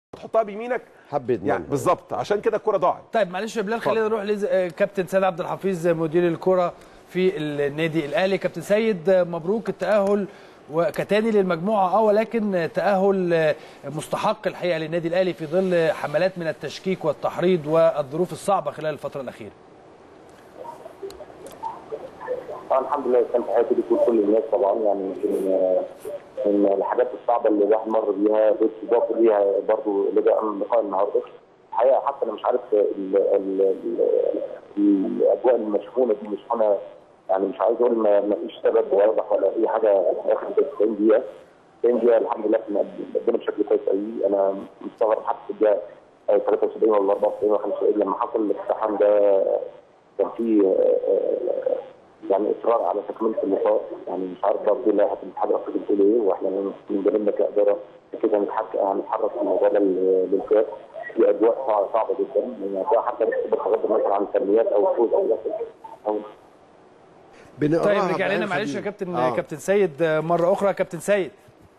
تحطها بيمينك حب يضمنها. يعني بالظبط عشان كده الكره ضاعت طيب معلش يا بلال خلينا نروح لكابتن سيد عبد الحفيظ مدير الكره في النادي الاهلي كابتن سيد مبروك التاهل وكتاني للمجموعه اه ولكن تاهل مستحق الحقيقه للنادي الاهلي في ظل حملات من التشكيك والتحريض والظروف الصعبه خلال الفتره الاخيره طبعا الحمد لله كان تحياتي لكل كل الناس طبعا يعني يمكن آه، من الحاجات الصعبه اللي الواحد مر بيها بالاضافه ليها برضه لقاء لقاء النهارده الحقيقه حتى انا مش عارف ال ال ال الاجواء المشحونه دي مشحونه يعني مش عايز اقول ما ما فيش سبب واضح ولا اي حاجه اخر 90 دقيقه 90 دقيقه الحمد لله كنا قدمنا بشكل كويس قوي انا مستغرب حتى في الدقيقه 73 ولا 74 ولا 75 لما حصل الاقتحام ده كان في آه، آه، يعني اصرار على تكمله اللقاء يعني مش عارف برضه لائحه الاتحاد الافريقي بتقول ايه واحنا من جانبنا كاداره كده هنتحك- هنتحرك في الموضوع ده لل- للكاس في اجواء صعبه صعبه جدا يعني أجواء حتى بغض النظر عن الفنيات او الفوز او لا او بنقراها طيب رجع بعين لنا معلش يا خبير. كابتن آه. كابتن سيد مره اخرى كابتن سيد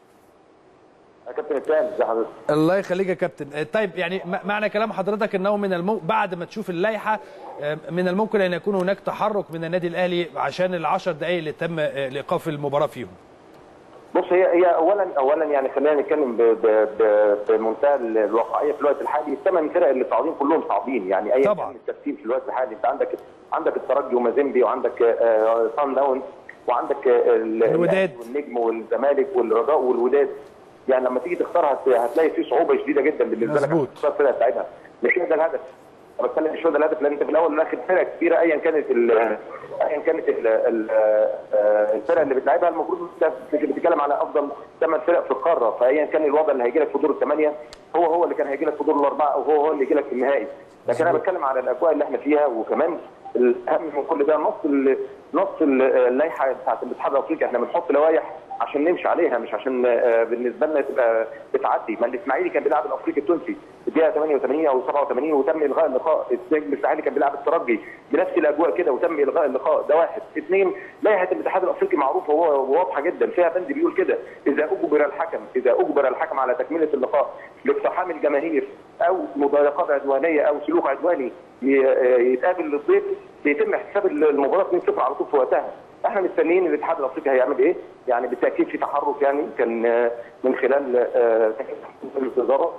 يا كابتن اسلام ازي حضرتك؟ الله يخليك يا كابتن آه، طيب يعني م- معنى كلام حضرتك انه من المو... بعد ما تشوف اللائحه آه، من الممكن ان يكون هناك تحرك من النادي الاهلي عشان العشر دقائق اللي تم آه، لايقاف المباراه فيهم بص هي هي اولا اولا يعني خلينا نتكلم ب- ب- ب- بمنتهى الواقعيه في الوقت الحالي الثمان فرق اللي صاعدين كلهم صعبين يعني اي طبعاً. كان الترتيب في الوقت الحالي انت عندك عندك الترجي ومازيمبي وعندك صن داونز وعندك آه، ال- الوداد. الأهلي والنجم والزمالك والرجاء والوداد يعني لما تيجي تختار هت- هتلاقي في صعوبه شديده جدا بالنسبه لك مظبوط. عشان تختار الفرقه بتاعتها مش هو ده الهدف انا بتكلم مش هو ده الهدف لان انت في الاول والاخر فرقه كبيره ايا كانت ال ايا كانت ال- ال- آه، الفرقه اللي بتلعبها المفروض انت بتتكلم على افضل ثمان فرق في القاره فايا كان الوضع اللي هيجي لك في دور الثمانيه هو هو اللي كان هيجي لك في دور الاربعه او هو هو اللي يجي لك في النهائي لكن انا بتكلم على الاجواء اللي احنا فيها وكمان الاهم من كل ده نص ال- نص ال- اللائحه بتاعت الاتحاد الافريقي احنا بنحط لوائح عشان نمشي عليها مش عشان آه، بالنسبه لنا تبقى بتعدي ما الاسماعيلي كان بيلعب الافريقي التونسي في الدقيقه 88 او 87 وتم الغاء اللقاء النجم الساحلي كان بيلعب الترجي بنفس الاجواء كده وتم الغاء اللقاء ده واحد اثنين لائحه الاتحاد الافريقي معروفه وهو- وواضحه جدا فيها بند بيقول كده اذا اجبر الحكم اذا اجبر الحكم على تكمله اللقاء لاقتحام الجماهير او مضايقات عدوانيه او سلوك عدواني ي- يتقابل للضيف بيتم حساب المباراه 2-0 على طول في وقتها احنا مستنيين الاتحاد الافريقي هيعمل ايه؟ يعني بالتاكيد في تحرك يعني كان آه، من خلال آه، الاداره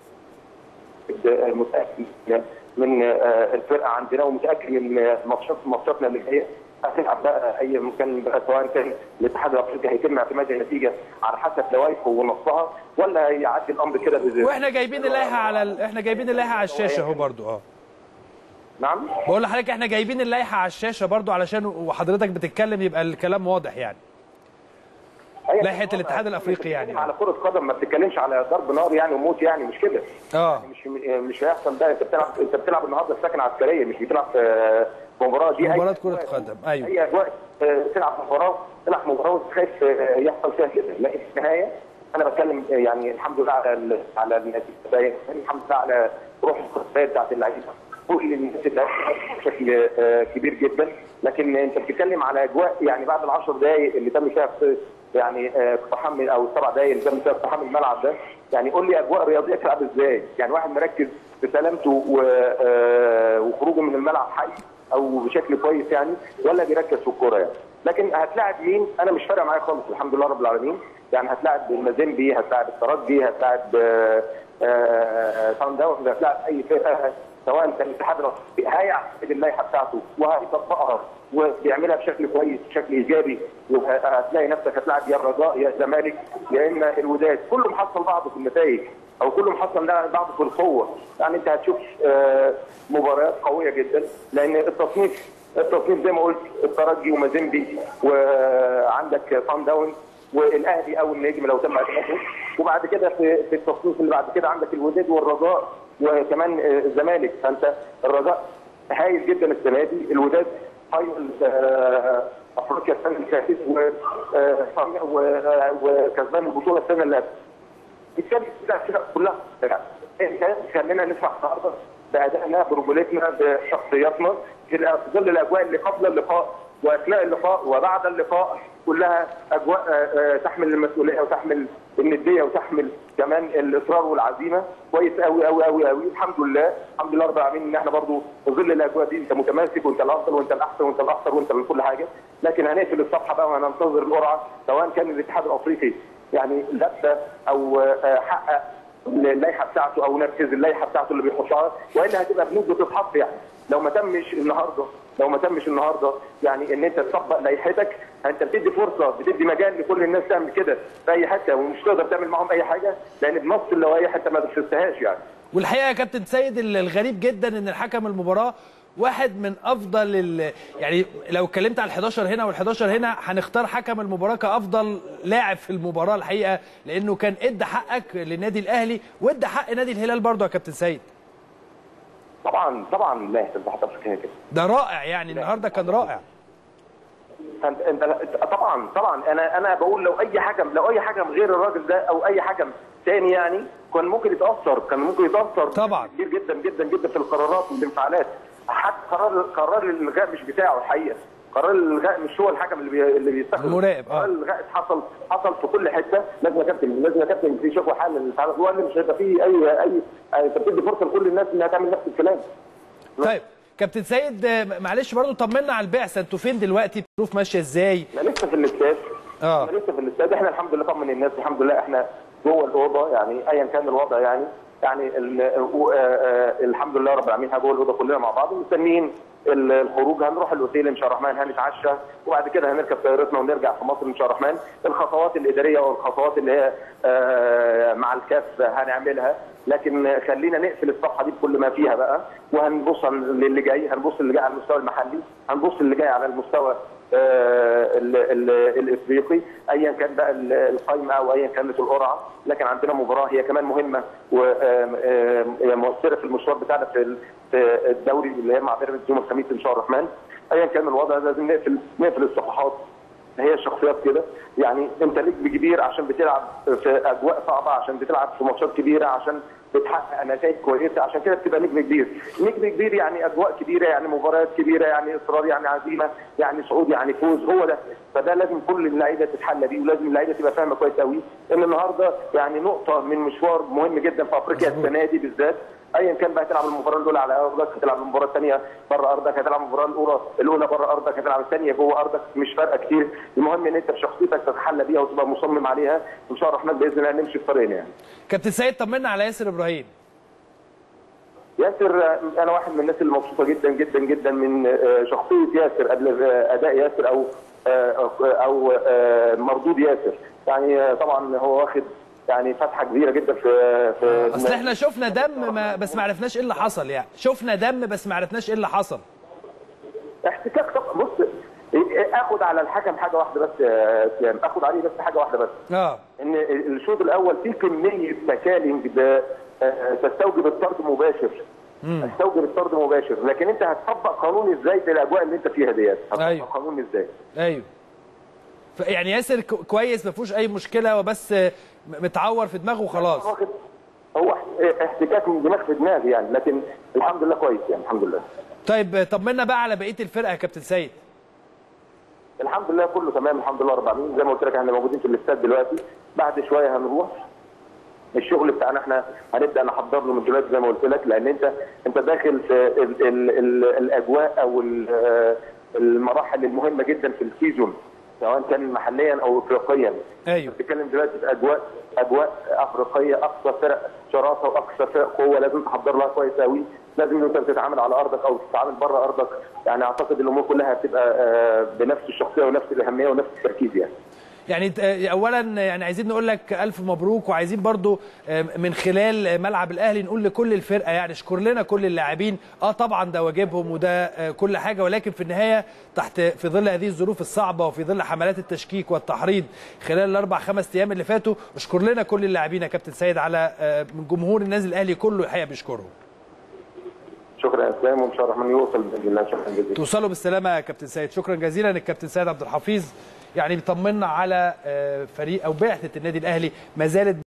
متاكد من آه، الفرقه عندنا ومتاكد من آه، ماتشات ماتشاتنا اللي جايه هتلعب بقى اي مكان بقى سواء كان الاتحاد الافريقي هيتم اعتماد النتيجه على حسب لوائحه ونصها ولا هيعدي الامر كده بز- واحنا جايبين اللائحه على ال... احنا جايبين اللائحه على الشاشه اهو برضو اه نعم بقول لحضرتك احنا جايبين اللائحه على الشاشه برضو علشان وحضرتك بتتكلم يبقى الكلام واضح يعني هي لائحة الاتحاد الأفريقي يعني. على كره قدم ما بتتكلمش على ضرب نار يعني وموت يعني مش كده اه مش مش هيحصل ده انت بتلعب انت بتلعب النهارده في سكن عسكريه مش بتلعب في في مباراه دي أي مباراة أجواء- كرة قدم، أيوة. اي اجواء آه، تلعب مباراه تلعب مباراه وتخاف آه، يحصل فيها كده لكن في النهايه انا بتكلم آه، يعني الحمد لله على ال- على النتيجه الحمد لله على روح القتال بتاعت اللعيبه كل الناس اللعيبة بشكل آه، كبير جدا لكن انت بتتكلم على اجواء يعني بعد العشر دقائق اللي تم فيها يعني آه، اقتحام او السبع دقائق اللي تم فيها اقتحام الملعب ده يعني قول لي اجواء رياضيه تلعب ازاي؟ يعني واحد مركز في سلامته و- آه، وخروجه من الملعب حي او بشكل كويس يعني ولا بيركز في الكوره يعني لكن هتلاعب مين انا مش فارقه معايا خالص الحمد لله رب العالمين يعني هتلاعب المازيمبي هتلاعب الترجي هتلاعب آه، آه، سان داونز هتلاعب اي فرقه سواء كان الاتحاد الافريقي هيعقد اللائحه بتاعته وهيطبقها وبيعملها بشكل كويس بشكل ايجابي يبقى هتلاقي نفسك هتلاعب يا الرجاء يا الزمالك يا اما الوداد كله محصل بعضه في النتائج او كله محصل بعضه في القوه يعني انت هتشوف آه، مباريات قويه جدا لان التصنيف التصنيف زي ما قلت الترجي ومازيمبي وعندك صن داون والاهلي او النجم لو تم اعتماده وبعد كده في في التصنيف اللي بعد كده عندك الوداد والرجاء وكمان آه، الزمالك فانت الرجاء هايل جدا السنه دي الوداد فاينل آه، افريقيا السنه اللي فاتت و- آه، و- وكسبان البطوله السنه اللي قبل بالتالي الفرق كلها انت خلينا نفرح النهارده بادائنا برجولتنا بشخصياتنا في ظل الاجواء اللي قبل اللقاء واثناء اللقاء وبعد اللقاء كلها اجواء آه، آه، تحمل المسؤوليه وتحمل النديه وتحمل كمان الاصرار والعزيمه كويس قوي قوي قوي قوي الحمد لله الحمد لله رب العالمين ان احنا برضو في ظل الاجواء دي انت متماسك وانت الافضل وانت الاحسن وانت الاخطر وانت من كل حاجه لكن هنقفل الصفحه بقى وهننتظر القرعه سواء كان الاتحاد الافريقي يعني لبى او آه، حقق اللائحه بتاعته او نفذ اللائحه بتاعته اللي بيحطها والا هتبقى بنود بتتحط يعني لو ما تمش النهارده لو ما تمش النهارده يعني ان انت تطبق لائحتك انت بتدي فرصه بتدي مجال لكل الناس تعمل كده في اي حته ومش تقدر تعمل معاهم اي حاجه لان بنص اللوائح انت ما نفذتهاش يعني والحقيقه يا كابتن سيد ال- الغريب جدا ان الحكم المباراه واحد من افضل ال... يعني لو اتكلمت على ال11 هنا وال11 هنا هنختار حكم المباراه كافضل لاعب في المباراه الحقيقه لانه كان ادى حقك للنادي الاهلي وادى حق نادي الهلال برضه يا كابتن سيد طبعا طبعا لائحه الاتحاد الافريقي كده ده رائع يعني النهارده كان رائع انت انت طبعا طبعا انا انا بقول لو اي حكم لو اي حكم غير الراجل ده او اي حكم تاني يعني كان ممكن يتاثر كان ممكن يتاثر طبعا. كتير جدا جدا جدا في القرارات والانفعالات حتى قرار قرار الالغاء مش بتاعه الحقيقه قرار الالغاء مش هو الحكم اللي بي... اللي بيستخدم المراقب، آه. قرار الالغاء حصل حصل في كل حته لازم يا كابتن لازم يا كابتن في شكوى حل للاتحاد هو اللي مش هيبقى فيه اي اي انت بتدي فرصه لكل الناس انها تعمل نفس الكلام طيب كابتن سيد آه، معلش برضه طمنا على البعثه انتوا فين دلوقتي الظروف ماشيه ازاي احنا لسه في الاستاد اه. احنا لسه في الاستاد احنا الحمد لله طمن الناس الحمد لله احنا جوه الاوضه يعني ايا كان الوضع يعني يعني ال- آه، آه، الحمد لله رب العالمين احنا جوه الاوضه كلنا مع بعض مستنيين ال- الخروج هنروح الاوتيل ان شاء الله الرحمن هنتعشى وبعد كده هنركب طيارتنا ونرجع في مصر ان شاء الله الرحمن الخطوات الاداريه والخطوات اللي هي آه، مع الكاف هنعملها لكن خلينا نقفل الصفحه دي بكل ما فيها بقى وهنبص للي جاي هنبص اللي جاي على المستوى المحلي هنبص اللي جاي على المستوى آه، ال- ال- الافريقي ايا كان بقى ال- القايمه او ايا كانت القرعه لكن عندنا مباراه هي كمان مهمه ومؤثره في المشوار بتاعنا في ال- في الدوري اللي هي مع بيراميدز يوم الخميس ان شاء الله الرحمن ايا كان الوضع لازم نقفل نقفل الصفحات هي الشخصيات كده يعني انت ليك كبير عشان بتلعب في اجواء صعبه عشان بتلعب في ماتشات كبيره عشان بتحقق نتائج كويسه عشان كده بتبقى نجم كبير نجم كبير يعني اجواء كبيره يعني مباريات كبيره يعني اصرار يعني عزيمه يعني صعود يعني فوز هو ده فده لازم كل اللعيبه تتحلى بيه ولازم اللعيبه تبقى فاهمه كويس قوي ان النهارده يعني نقطه من مشوار مهم جدا في افريقيا السنه دي بالذات ايا كان بقى هتلعب المباراه الاولى على ارضك هتلعب المباراه الثانيه بره ارضك هتلعب المباراه الاولى الاولى بره ارضك هتلعب الثانيه جوه ارضك مش فارقه كتير المهم ان انت بشخصيتك تتحلى بيها وتبقى مصمم عليها ان شاء الله الرحمن باذن الله نمشي في طريقنا يعني كابتن سيد طمنا على ياسر ابراهيم ياسر آه، انا واحد من الناس اللي مبسوطه جدا جدا جدا من آه، شخصيه ياسر قبل آه، اداء ياسر او آه، او آه، مردود ياسر يعني آه، طبعا هو واخد يعني فتحه كبيره جدا في في اصل احنا شفنا دم ما بس ما عرفناش ايه اللي حصل يعني شفنا دم بس ما عرفناش ايه اللي حصل احتكاك طبعا بص اخد على الحكم حاجه واحده بس يا اسلام اخد عليه بس حاجه واحده بس اه ان الشوط الاول فيه كميه تكالينج ب- آه، تستوجب الطرد مباشر تستوجب الطرد مباشر لكن انت هتطبق قانون ازاي في الاجواء اللي انت فيها ديت هتطبق أيوة. قانون ازاي ايوه ف- يعني ياسر كو- كويس ما فيهوش اي مشكله هو بس م- متعور في دماغه وخلاص واخد هو احتكاك من دماغ في دماغ يعني لكن الحمد لله كويس يعني الحمد لله طيب طمنا بقى على بقيه الفرقه يا كابتن سيد الحمد لله كله تمام الحمد لله رب العالمين زي ما قلت لك احنا موجودين في الاستاد دلوقتي بعد شويه هنروح الشغل بتاعنا احنا هنبدا نحضر له من دلوقتي زي ما قلت لك لان انت انت داخل في ال ال ال الاجواء او ال- آه، المراحل المهمه جدا في السيزون سواء كان محليا او افريقيا ايوه بتتكلم دلوقتي في اجواء اجواء افريقيه اقصى فرق شراسه واقصى فرق قوه لازم تحضر لها كويس قوي لازم انت بتتعامل على ارضك او تتعامل بره ارضك يعني اعتقد الامور كلها هتبقى آه، بنفس الشخصيه ونفس الاهميه ونفس التركيز يعني يعني ت- اولا يعني عايزين نقول لك الف مبروك وعايزين برضو آه، من خلال ملعب الاهلي نقول لكل الفرقه يعني اشكر لنا كل اللاعبين اه طبعا ده واجبهم وده آه، كل حاجه ولكن في النهايه تحت في ظل هذه الظروف الصعبه وفي ظل حملات التشكيك والتحريض خلال الاربع خمس ايام اللي فاتوا اشكر لنا كل اللاعبين يا كابتن سيد على آه، من جمهور النادي الاهلي كله الحقيقه بيشكرهم شكرا يا اسلام وان شاء الله الرحمن يوصل باذن الله شكرا جزيلا توصلوا بالسلامه يا كابتن سيد شكرا جزيلا الكابتن سيد عبد الحفيظ يعني بيطمنا على آه، فريق او بعثه النادي الاهلي ما زالت